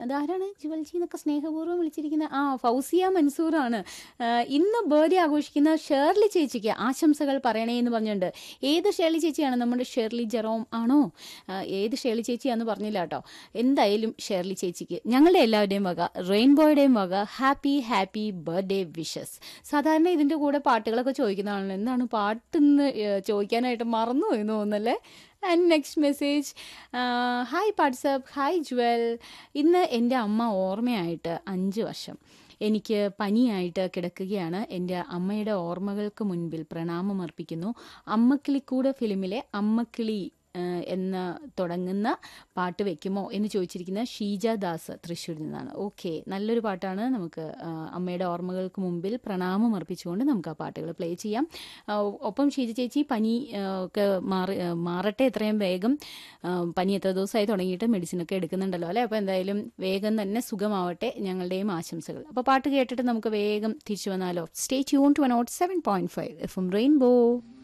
അതാരാണ് ജുവൽജി എന്നൊക്കെ സ്നേഹപൂർവ്വം വിളിച്ചിരിക്കുന്ന ആ ഫൗസിയ മൻസൂറാണ് ആ, ഇന്ന് ബർത്ത്ഡേ ആഘോഷിക്കുന്ന ഷേർലി ചേച്ചിക്ക് ആശംസകൾ പറയണേ എന്ന് പറഞ്ഞിട്ടുണ്ട് ഏത് ഷേർലി ചേച്ചിയാണ് നമ്മുടെ ഷേർലി ജെറോം ആണോ ആ, ഏത് ഷേർലി ചേച്ചിയാന്ന് പറഞ്ഞില്ല കേട്ടോ എന്തായാലും ഷേർലി ചേച്ചിക്ക് ഞങ്ങളുടെ എല്ലാവരുടെയും വക റെയിൻബോയുടെയും വക ഹാപ്പി ഹാപ്പി ബർത്ത്ഡേ വിഷസ് സാധാരണ ഇതിൻ്റെ കൂടെ പാട്ടുകളൊക്കെ ചോദിക്കുന്നതാണല്ലോ എന്താണ് പാട്ടെന്ന് ഏഹ്, ചോദിക്കാനായിട്ട് മറന്നു എന്ന് തോന്നുന്നല്ലേ and next message hi WhatsApp hi Jewel ഇന്ന് എൻ്റെ അമ്മ ഓർമ്മയായിട്ട് അഞ്ച് വർഷം എനിക്ക് പനിയായിട്ട് കിടക്കുകയാണ് എൻ്റെ അമ്മയുടെ ഓർമ്മകൾക്ക് മുൻപിൽ പ്രണാമം അർപ്പിക്കുന്നു അമ്മക്കിളിക്കൂട് ഫിലിമിലെ അമ്മക്കിളി ആ, എന്ന തുടങ്ങുന്ന പാട്ട് വെക്കുമോ എന്ന് ചോദിച്ചിരിക്കുന്ന ഷീജ ദാസ് തൃശ്ശൂരിൽ നിന്നാണ് ഓക്കെ നല്ലൊരു പാട്ടാണ് നമുക്ക് ആ, അമ്മയുടെ ഓർമ്മകൾക്ക് മുമ്പിൽ പ്രണാമം അർപ്പിച്ചുകൊണ്ട് നമുക്ക് ആ പാട്ടുകൾ പ്ലേ ചെയ്യാം ആ, ഒപ്പം ഷീജ ചേച്ചി പനി ആ, ഒക്കെ മാറി ആ, മാറട്ടെ എത്രയും വേഗം ആ, പനി എത്ര ദിവസമായി തുടങ്ങിയിട്ട് മെഡിസിനൊക്കെ എടുക്കുന്നുണ്ടല്ലോ അല്ലേ അപ്പോൾ എന്തായാലും വേഗം തന്നെ സുഖമാവട്ടെ ഞങ്ങളുടെയും ആശംസകൾ അപ്പോൾ പാട്ട് കേട്ടിട്ട് നമുക്ക് വേഗം തിരിച്ചു വന്നാലോ stay tune to nought seven point five F M rainbow